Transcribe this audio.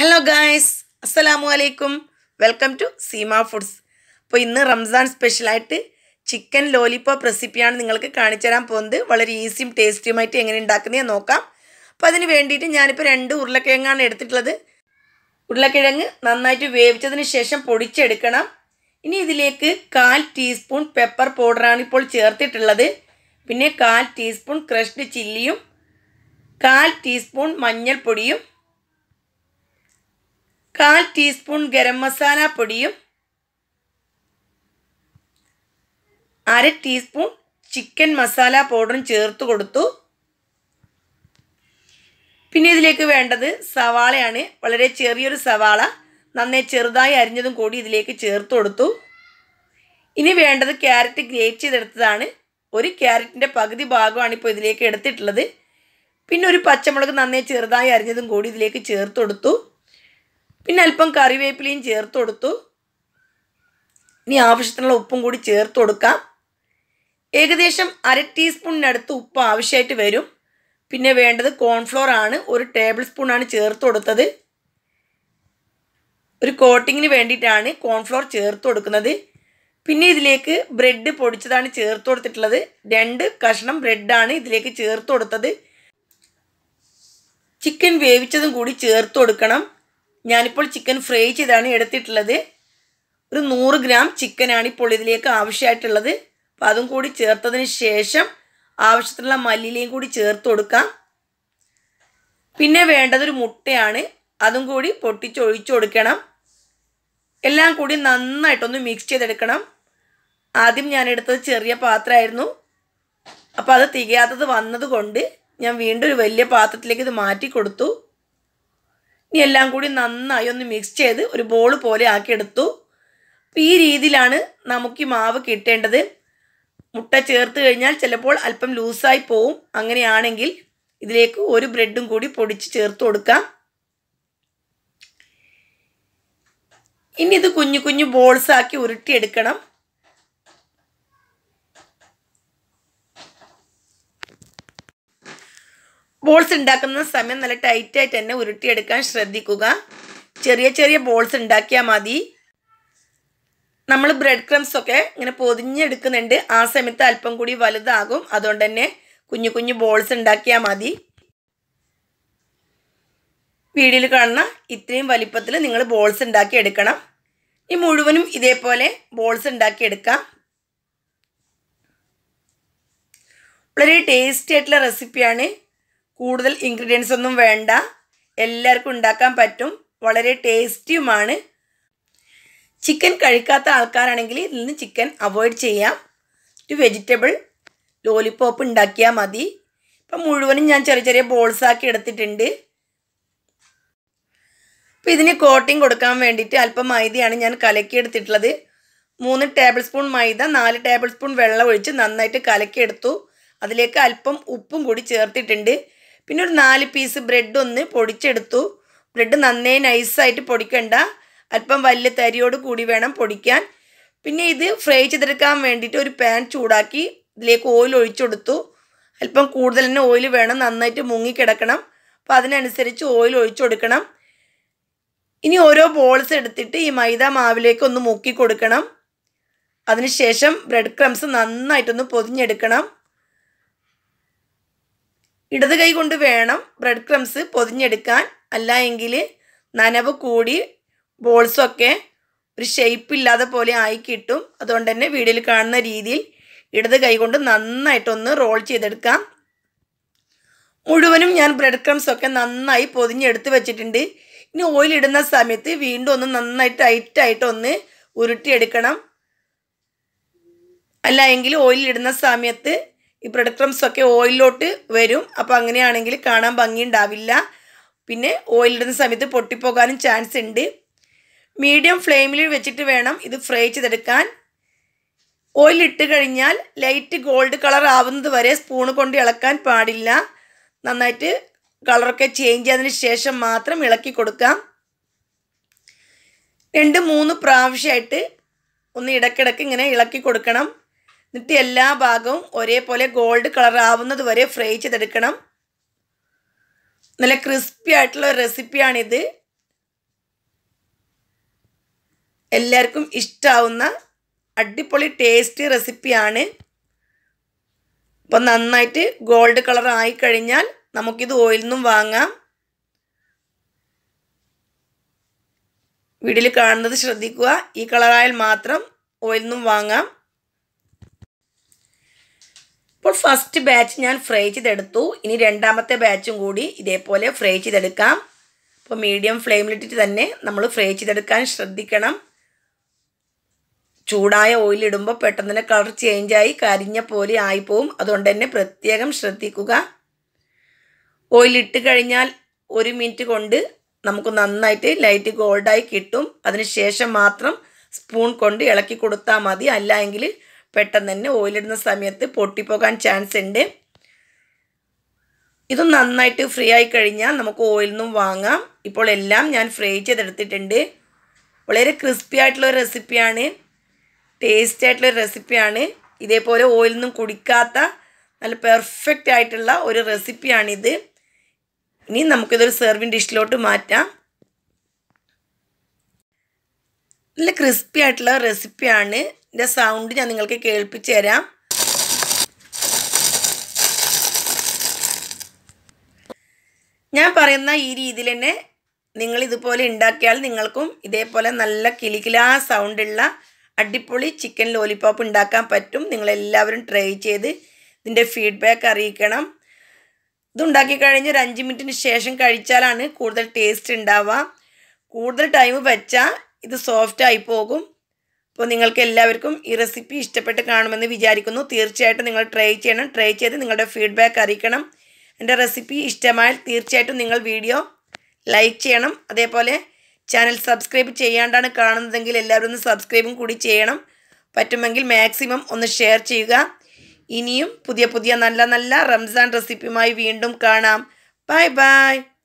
hello guys അസ്സലാമു അലൈക്കും welcome to Seema foods അപ്പോൾ ഇന്ന് റംസാൻ സ്പെഷ്യലായിട്ട് ചിക്കൻ ലോലിപോപ്പ് റെസിപ്പിയാണ് നിങ്ങൾക്ക് കാണിച്ചു തരാൻ പോകുന്നത് വളരെ ഈസിയും ടേസ്റ്റിയുമായിട്ട് എങ്ങനെ ഉണ്ടാക്കുന്നത് നോക്കാം അപ്പോൾ അതിന് വേണ്ടിയിട്ട് ഞാനിപ്പോൾ രണ്ട് ഉരുളക്കിഴങ്ങാണ് എടുത്തിട്ടുള്ളത് ഉരുളക്കിഴങ്ങ് നന്നായിട്ട് വേവിച്ചതിന് ശേഷം പൊടിച്ചെടുക്കണം ഇനി ഇതിലേക്ക് കാൽ ടീസ്പൂൺ പെപ്പർ പൗഡറാണ് ഇപ്പോൾ ചേർത്തിട്ടുള്ളത് പിന്നെ കാൽ ടീസ്പൂൺ ക്രഷ്ഡ് ചില്ലിയും കാൽ ടീസ്പൂൺ മഞ്ഞൾപ്പൊടിയും കാൽ ടീസ്പൂൺ ഗരം മസാല പൊടിയും അര ടീസ്പൂൺ ചിക്കൻ മസാല പൗഡറും ചേർത്ത് കൊടുത്തു പിന്നെ ഇതിലേക്ക് വേണ്ടത് സവാളയാണ് വളരെ ചെറിയൊരു സവാള നന്നായി ചെറുതായി അരിഞ്ഞതും കൂടി ഇതിലേക്ക് ചേർത്ത് കൊടുത്തു ഇനി വേണ്ടത് ക്യാരറ്റ് ഗ്രേറ്റ് ചെയ്തെടുത്തതാണ് ഒരു ക്യാരറ്റിൻ്റെ പകുതി ഭാഗമാണ് ഇപ്പോൾ ഇതിലേക്ക് എടുത്തിട്ടുള്ളത് പിന്നെ ഒരു പച്ചമുളക് നന്നായി ചെറുതായി അരിഞ്ഞതും കൂടി ഇതിലേക്ക് ചേർത്ത് കൊടുത്തു പിന്നെ അല്പം കറിവേപ്പിലയും ചേർത്ത് കൊടുത്തു ഇനി ആവശ്യത്തിനുള്ള ഉപ്പും കൂടി ചേർത്ത് കൊടുക്കാം ഏകദേശം അര ടീസ്പൂണിനടുത്ത് ഉപ്പ് ആവശ്യമായിട്ട് വരും പിന്നെ വേണ്ടത് കോൺഫ്ലോർ ആണ് ഒരു ടേബിൾ സ്പൂണാണ് ചേർത്ത് കൊടുത്തത് ഒരു കോട്ടിങ്ങിന് വേണ്ടിയിട്ടാണ് കോൺഫ്ലോർ ചേർത്ത് കൊടുക്കുന്നത് പിന്നെ ഇതിലേക്ക് ബ്രെഡ് പൊടിച്ചതാണ് ചേർത്ത് കൊടുത്തിട്ടുള്ളത് രണ്ട് കഷ്ണം ബ്രെഡാണ് ഇതിലേക്ക് ചേർത്ത് കൊടുത്തത് ചിക്കൻ വേവിച്ചതും കൂടി ചേർത്ത് കൊടുക്കണം ഞാനിപ്പോൾ ചിക്കൻ ഫ്രൈ ചെയ്താണ് എടുത്തിട്ടുള്ളത് ഒരു നൂറ് ഗ്രാം ചിക്കനാണ് ഇപ്പോൾ ഇതിലേക്ക് ആവശ്യമായിട്ടുള്ളത് അപ്പോൾ അതും കൂടി ചേർത്തതിന് ശേഷം ആവശ്യത്തിനുള്ള മല്ലിയിലയും കൂടി ചേർത്ത് കൊടുക്കാം പിന്നെ വേണ്ടത് ഒരു മുട്ടയാണ് അതും കൂടി പൊട്ടിച്ച് ഒഴിച്ചു കൊടുക്കണം എല്ലാം കൂടി നന്നായിട്ടൊന്ന് മിക്സ് ചെയ്തെടുക്കണം ആദ്യം ഞാൻ എടുത്തത് ചെറിയ പാത്രമായിരുന്നു അപ്പോൾ അത് തികയാത്തത് വന്നതുകൊണ്ട് ഞാൻ വീണ്ടും ഒരു വലിയ പാത്രത്തിലേക്ക് ഇത് മാറ്റി കൊടുത്തു ഇനി എല്ലാം കൂടി നന്നായി ഒന്ന് മിക്സ് ചെയ്ത് ഒരു ബോൾ പോലെ ആക്കിയെടുത്തു അപ്പോൾ ഈ രീതിയിലാണ് നമുക്ക് ഈ മാവ് കിട്ടേണ്ടത് മുട്ട ചേർത്ത് കഴിഞ്ഞാൽ ചിലപ്പോൾ അല്പം ലൂസായി പോവും അങ്ങനെയാണെങ്കിൽ ഇതിലേക്ക് ഒരു ബ്രെഡും കൂടി പൊടിച്ച് ചേർത്ത് കൊടുക്കാം ഇനി ഇത് കുഞ്ഞു കുഞ്ഞു ബോൾസ് ആക്കി ഉരുട്ടിയെടുക്കണം ബോൾസ് ഉണ്ടാക്കുന്ന സമയം നല്ല ടൈറ്റായിട്ട് തന്നെ ഉരുട്ടിയെടുക്കാൻ ശ്രദ്ധിക്കുക ചെറിയ ചെറിയ ബോൾസ് ഉണ്ടാക്കിയാൽ മതി നമ്മൾ ബ്രെഡ് ക്രംസ് ഒക്കെ ഇങ്ങനെ പൊതിഞ്ഞെടുക്കുന്നുണ്ട് ആ സമയത്ത് അല്പം കൂടി വലുതാകും അതുകൊണ്ട് തന്നെ കുഞ്ഞു കുഞ്ഞു ബോൾസ് ഉണ്ടാക്കിയാൽ മതി വീഡിയോയിൽ കാണുന്ന ഇത്രയും വലിപ്പത്തിൽ നിങ്ങൾ ബോൾസ് ഉണ്ടാക്കി എടുക്കണം ഈ മുഴുവനും ഇതേപോലെ ബോൾസ് ഉണ്ടാക്കി എടുക്കാം വളരെ ടേസ്റ്റി ആയിട്ടുള്ള റെസിപ്പിയാണ് കൂടുതൽ ഇൻഗ്രീഡിയൻസ് ഒന്നും വേണ്ട എല്ലാവർക്കും ഉണ്ടാക്കാൻ പറ്റും വളരെ ടേസ്റ്റിയുമാണ് ചിക്കൻ കഴിക്കാത്ത ആൾക്കാരാണെങ്കിൽ ഇതിൽ നിന്ന് ചിക്കൻ അവോയ്ഡ് ചെയ്യാം ഒരു വെജിറ്റബിൾ ലോലിപോപ്പ് ഉണ്ടാക്കിയാൽ മതി ഇപ്പം മുഴുവനും ഞാൻ ചെറിയ ചെറിയ ബോൾസ് ആക്കി എടുത്തിട്ടുണ്ട് അപ്പോൾ ഇതിന് കോട്ടിങ് കൊടുക്കാൻ വേണ്ടിയിട്ട് അല്പം മൈദയാണ് ഞാൻ കലക്കി എടുത്തിട്ടുള്ളത് മൂന്ന് ടേബിൾ സ്പൂൺ മൈദ നാല് ടേബിൾ സ്പൂൺ വെള്ളം ഒഴിച്ച് നന്നായിട്ട് കലക്കിയെടുത്തു അതിലേക്ക് അല്പം ഉപ്പും കൂടി ചേർത്തിട്ടുണ്ട് പിന്നെ ഒരു നാല് പീസ് ബ്രെഡ് ഒന്ന് പൊടിച്ചെടുത്തു ബ്രെഡ് നന്നേ നൈസായിട്ട് പൊടിക്കണ്ട അല്പം വലിയ തരിയോട് കൂടി വേണം പൊടിക്കാൻ പിന്നെ ഇത് ഫ്രൈ ചെയ്തെടുക്കാൻ വേണ്ടിയിട്ട് ഒരു പാൻ ചൂടാക്കി ഇതിലേക്ക് ഓയിൽ ഒഴിച്ചു കൊടുത്തു അല്പം കൂടുതൽ തന്നെ ഓയിൽ വേണം നന്നായിട്ട് മുങ്ങിക്കിടക്കണം അപ്പോൾ അതിനനുസരിച്ച് ഓയിൽ ഒഴിച്ചു കൊടുക്കണം ഇനി ഓരോ ബോൾസ് എടുത്തിട്ട് ഈ മൈദ മാവിലേക്ക് ഒന്ന് മുക്കി കൊടുക്കണം അതിനുശേഷം ബ്രെഡ് ക്രംസ് നന്നായിട്ടൊന്ന് പൊതിഞ്ഞെടുക്കണം ഇടത് കൈ കൊണ്ട് വേണം ബ്രെഡ് ക്രംസ് പൊതിഞ്ഞെടുക്കാൻ അല്ല എങ്കിൽ നനവ് കൂടി ബോൾസൊക്കെ ഒരു ഷേപ്പ് ഇല്ലാതെ പോലെ ആയി കിട്ടും അതുകൊണ്ട് തന്നെ വീഡിയോയിൽ കാണുന്ന രീതിയിൽ ഇടത് കൈ കൊണ്ട് നന്നായിട്ടൊന്ന് റോൾ ചെയ്തെടുക്കാം മുഴുവനും ഞാൻ ബ്രെഡ് ക്രംസ് ഒക്കെ നന്നായി പൊതിഞ്ഞെടുത്ത് വെച്ചിട്ടുണ്ട് ഇനി ഓയിൽ ഇടുന്ന സമയത്ത് വീണ്ടും ഒന്ന് നന്നായിട്ട് ടൈറ്റായിട്ട് ഒന്ന് ഉരുട്ടിയെടുക്കണം അല്ല എങ്കിൽ ഓയിൽ ഇടുന്ന സമയത്ത് ഈ ബ്രെഡ് ക്രംസ് ഒക്കെ ഓയിലിലോട്ട് വരും അപ്പോൾ അങ്ങനെയാണെങ്കിൽ കാണാൻ ഭംഗിയുണ്ടാവില്ല പിന്നെ ഓയിലിടുന്ന സമയത്ത് പൊട്ടിപ്പോകാനും ചാൻസ് ഉണ്ട് മീഡിയം ഫ്ലെയിമിൽ വെച്ചിട്ട് വേണം ഇത് ഫ്രൈ ചെയ്തെടുക്കാൻ ഓയിൽ ഇട്ട് കഴിഞ്ഞാൽ ലൈറ്റ് ഗോൾഡ് കളർ ആവുന്നത് വരെ സ്പൂണ് കൊണ്ട് ഇളക്കാൻ പാടില്ല നന്നായിട്ട് കളറൊക്കെ ചേഞ്ച് ചെയ്തതിന് ശേഷം മാത്രം ഇളക്കി കൊടുക്കാം രണ്ട് മൂന്ന് പ്രാവശ്യമായിട്ട് ഒന്ന് ഇടയ്ക്കിടയ്ക്ക് ഇങ്ങനെ ഇളക്കി കൊടുക്കണം എന്നിട്ട് എല്ലാ ഭാഗവും ഒരേപോലെ ഗോൾഡ് കളർ ആവുന്നത് വരെ ഫ്രൈ ചെയ്തെടുക്കണം നല്ല ക്രിസ്പി ആയിട്ടുള്ള ഒരു റെസിപ്പിയാണിത് എല്ലാവർക്കും ഇഷ്ടാവുന്ന അടിപൊളി ടേസ്റ്റി റെസിപ്പിയാണ് അപ്പം നന്നായിട്ട് ഗോൾഡ് കളർ ആയി കഴിഞ്ഞാൽ നമുക്കിത് ഓയിലിൽ നിന്നും വാങ്ങാം വീഡിയോയിൽ കാണുന്നത് ശ്രദ്ധിക്കുക ഈ കളറായാൽ മാത്രം ഓയിലിൽ നിന്നും വാങ്ങാം ഇപ്പോൾ ഫസ്റ്റ് ബാച്ച് ഞാൻ ഫ്രൈ ചെയ്തെടുത്തു ഇനി രണ്ടാമത്തെ ബാച്ചും കൂടി ഇതേപോലെ ഫ്രൈ ചെയ്തെടുക്കാം അപ്പോൾ മീഡിയം ഫ്ലെയിമിലിട്ടിട്ട് തന്നെ നമ്മൾ ഫ്രൈ ചെയ്തെടുക്കാൻ ശ്രദ്ധിക്കണം ചൂടായ ഓയിൽ ഇടുമ്പോൾ പെട്ടെന്ന് തന്നെ കളർ ചേഞ്ചായി കരിഞ്ഞ പോലെ ആയിപ്പോവും അതുകൊണ്ട് തന്നെ പ്രത്യേകം ശ്രദ്ധിക്കുക ഓയിൽ ഇട്ട് കഴിഞ്ഞാൽ ഒരു മിനിറ്റ് കൊണ്ട് നമുക്ക് നന്നായിട്ട് ലൈറ്റ് ഗോൾഡായി കിട്ടും അതിനുശേഷം മാത്രം സ്പൂൺ കൊണ്ട് ഇളക്കി കൊടുത്താൽ മതി അല്ല എങ്കിൽ പെട്ടെന്ന് തന്നെ ഓയിലിടുന്ന സമയത്ത് പൊട്ടിപ്പോകാൻ ചാൻസ് ഉണ്ട് ഇത് നന്നായിട്ട് ഫ്രീ ആയി കഴിഞ്ഞാൽ നമുക്ക് ഓയിലിൽ നിന്നും വാങ്ങാം ഇപ്പോൾ എല്ലാം ഞാൻ ഫ്രൈ ചെയ്തെടുത്തിട്ടുണ്ട് വളരെ ക്രിസ്പി ആയിട്ടുള്ള ഒരു റെസിപ്പിയാണ് ടേസ്റ്റി ആയിട്ടുള്ള റെസിപ്പിയാണ് ഇതേപോലെ ഓയിൽ നിന്നും കുടിക്കാത്ത നല്ല പെർഫെക്റ്റ് ആയിട്ടുള്ള ഒരു റെസിപ്പിയാണിത് ഇനി നമുക്കിതൊരു സെർവിങ് ഡിഷിലോട്ട് മാറ്റാം നല്ല ക്രിസ്പി ആയിട്ടുള്ള റെസിപ്പിയാണ് ഇതിൻ്റെ സൗണ്ട് ഞാൻ നിങ്ങൾക്ക് കേൾപ്പിച്ചു തരാം ഞാൻ പറയുന്ന ഈ രീതിയിൽ തന്നെ നിങ്ങൾ ഇതുപോലെ ഉണ്ടാക്കിയാൽ നിങ്ങൾക്കും ഇതേപോലെ നല്ല കിലിക്കിലാ സൗണ്ടുള്ള അടിപൊളി ചിക്കൻ ലോലിപോപ്പ് ഉണ്ടാക്കാൻ പറ്റും നിങ്ങളെല്ലാവരും ട്രൈ ചെയ്ത് ഇതിൻ്റെ ഫീഡ്ബാക്ക് അറിയിക്കണം ഇതുണ്ടാക്കി കഴിഞ്ഞ് ഒരു അഞ്ച് മിനിറ്റിന് ശേഷം കഴിച്ചാലാണ് കൂടുതൽ ടേസ്റ്റ് ഉണ്ടാവുക കൂടുതൽ ടൈം വെച്ചാൽ ഇത് സോഫ്റ്റ് ആയി പോകും അപ്പോൾ നിങ്ങൾക്ക് എല്ലാവർക്കും ഈ റെസിപ്പി ഇഷ്ടപ്പെട്ട് കാണുമെന്ന് വിചാരിക്കുന്നു തീർച്ചയായിട്ടും നിങ്ങൾ ട്രൈ ചെയ്യണം ട്രൈ ചെയ്ത് നിങ്ങളുടെ ഫീഡ്ബാക്ക് അറിയിക്കണം എൻ്റെ റെസിപ്പി ഇഷ്ടമായാൽ തീർച്ചയായിട്ടും നിങ്ങൾ വീഡിയോ ലൈക്ക് ചെയ്യണം അതേപോലെ ചാനൽ സബ്സ്ക്രൈബ് ചെയ്യാണ്ടാണ് കാണുന്നതെങ്കിൽ എല്ലാവരും ഒന്ന് സബ്സ്ക്രൈബും കൂടി ചെയ്യണം പറ്റുമെങ്കിൽ മാക്സിമം ഒന്ന് ഷെയർ ചെയ്യുക ഇനിയും പുതിയ പുതിയ നല്ല നല്ല റംസാൻ റെസിപ്പിയുമായി വീണ്ടും കാണാം ബൈ ബൈ